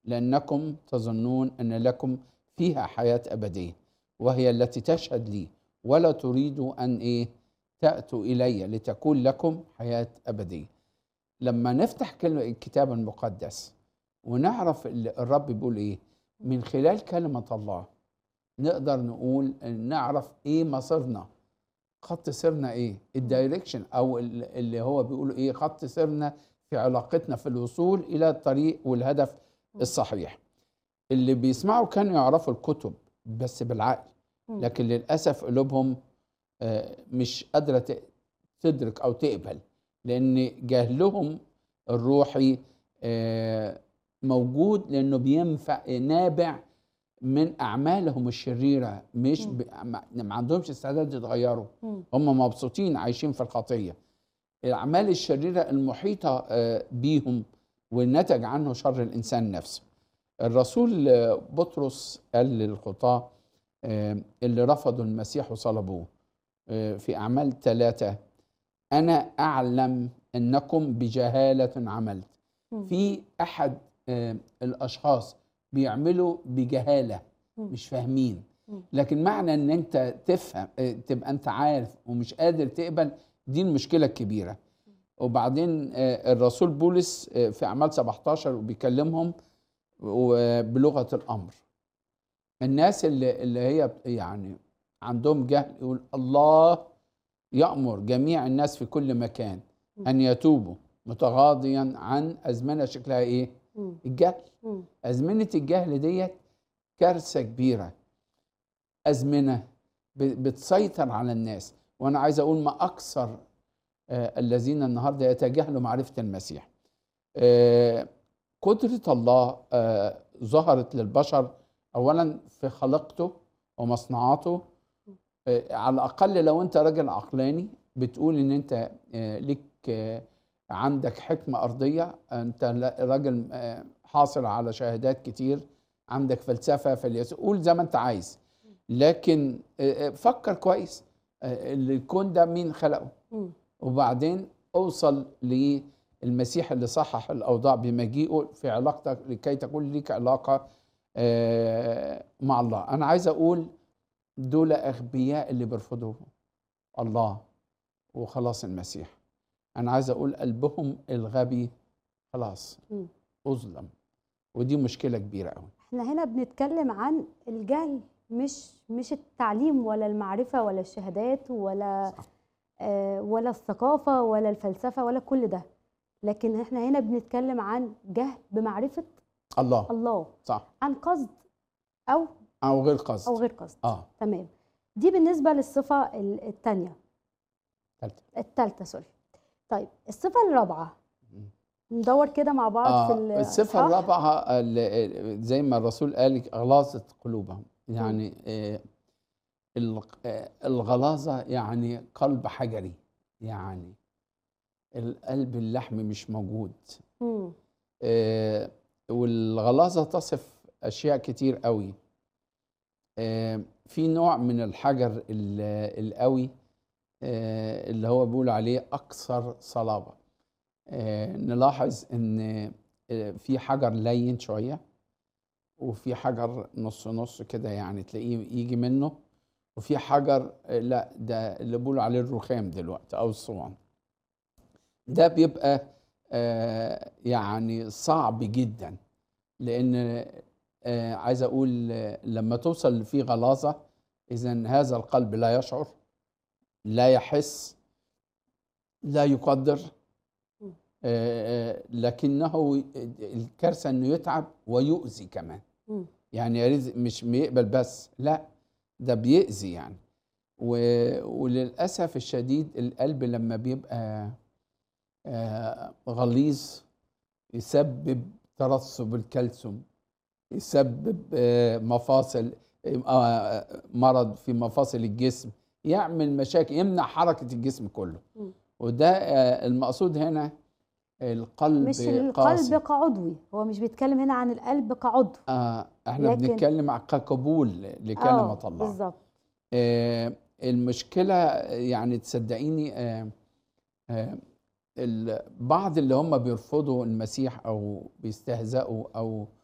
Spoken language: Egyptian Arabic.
لأنكم تظنون أن لكم فيها حياة أبدية وهي التي تشهد لي ولا تريدوا أن إيه تأتوا إلي لتكون لكم حياة أبدية لما نفتح كلمة الكتاب المقدس ونعرف ال- الرب بيقول إيه من خلال كلمة الله نقدر نقول نعرف إيه مصيرنا خط سيرنا إيه الدايركشن أو ال- اللي هو بيقول إيه خط سيرنا في علاقتنا في الوصول إلى الطريق والهدف الصحيح اللي بيسمعوا كانوا يعرفوا الكتب بس بالعقل مم. لكن للأسف قلوبهم آه، مش قادرة ت- تدرك أو تقبل لأن جهلهم الروحي آه، موجود لأنه بينفع نابع من أعمالهم الشريرة مش مم. ب... ما ما عندهمش استعداد يتغيروا مم. هم مبسوطين عايشين في الخطية الأعمال الشريرة المحيطة آه، بيهم والنتج عنه شر الإنسان نفسه الرسول آه، بطرس قال للخطاة آه، اللي رفضوا المسيح وصلبوه آه، في أعمال ثلاثة أنا أعلم أنكم بجهالة عملت مم. في أحد آه، الأشخاص بيعملوا بجهالة مم. مش فاهمين مم. لكن معنى ان انت تفهم آه، تبقى انت عارف ومش قادر تقبل دي المشكله الكبيره وبعدين آه، الرسول بولس آه، في اعمال 17 وبيكلمهم بلغه الامر الناس اللي اللي هي يعني عندهم جهل يقول الله يأمر جميع الناس في كل مكان ان يتوبوا متغاضيا عن ازمنه شكلها ايه مم. الجهل مم. أزمنة الجهل ديت كارثة كبيرة أزمنة ب- بتسيطر على الناس وأنا عايز أقول ما أكثر آه، الذين النهاردة يتجاهلوا معرفة المسيح آه، قدرة الله آه، ظهرت للبشر أولا في خلقته ومصنعاته آه، على الأقل لو أنت راجل عقلاني بتقول إن أنت آه، ليك آه، عندك حكمة أرضية أنت لا- راجل آه، حاصل على شهادات كتير عندك فلسفة فليس قول زي ما أنت عايز لكن آه، آه، فكر كويس آه، الكون ده مين خلقه مم. وبعدين اوصل للمسيح اللي صحح الاوضاع بمجيئه في علاقتك لكي تكون ليك علاقه آه، مع الله انا عايز اقول دول اغبياء اللي بيرفضوا الله وخلاص المسيح انا عايز اقول قلبهم الغبي خلاص مم. اظلم ودي مشكله كبيره قوي احنا هنا بنتكلم عن الجهل مش مش التعليم ولا المعرفة ولا الشهادات ولا صح. آه ولا الثقافة ولا الفلسفة ولا كل ده لكن احنا هنا بنتكلم عن جهل بمعرفة الله الله صح عن قصد أو او غير قصد أو غير قصد اه تمام دي بالنسبة للصفة ال- التانية تالتة. التالتة سوري طيب الصفة الرابعة مم. ندور كده مع بعض في آه الصفة الإصحاح. الرابعة ال- زي ما الرسول قال غلاظة قلوبهم يعني آه ال- آه، الغلاظة يعني قلب حجري يعني القلب اللحم مش موجود مم. آه، والغلاظة تصف أشياء كتير قوي آه، في نوع من الحجر ال- القوي آه، اللي هو بيقول عليه أكثر صلابة آه، نلاحظ إن آه، في حجر لين شوية وفي حجر نص نص كده يعني تلاقيه يجي منه وفي حجر آه، لا ده اللي بيقولوا عليه الرخام دلوقتي أو الصوان ده بيبقى آه، يعني صعب جدا لان آه، عايز اقول آه، لما توصل في غلاظه اذا هذا القلب لا يشعر لا يحس لا يقدر م. آه، آه، لكنه الكارثه انه يتعب ويؤذي كمان مم. يعني يا ريت مش بيقبل بس لا ده بيأذي يعني و- وللأسف الشديد القلب لما بيبقى آه، غليظ يسبب ترسب الكالسيوم يسبب آه، مفاصل آه، مرض في مفاصل الجسم يعمل مشاكل يمنع حركة الجسم كله مم. وده آه، المقصود هنا القلب مش قاسي القلب كعضوي هو مش بيتكلم هنا عن القلب كعضو آه احنا لكن- بنتكلم عن كقبول لكلمة آه، الله بالظبط آه المشكلة يعني تصدقيني آه آه البعض اللي هم بيرفضوا المسيح أو بيستهزئوا أو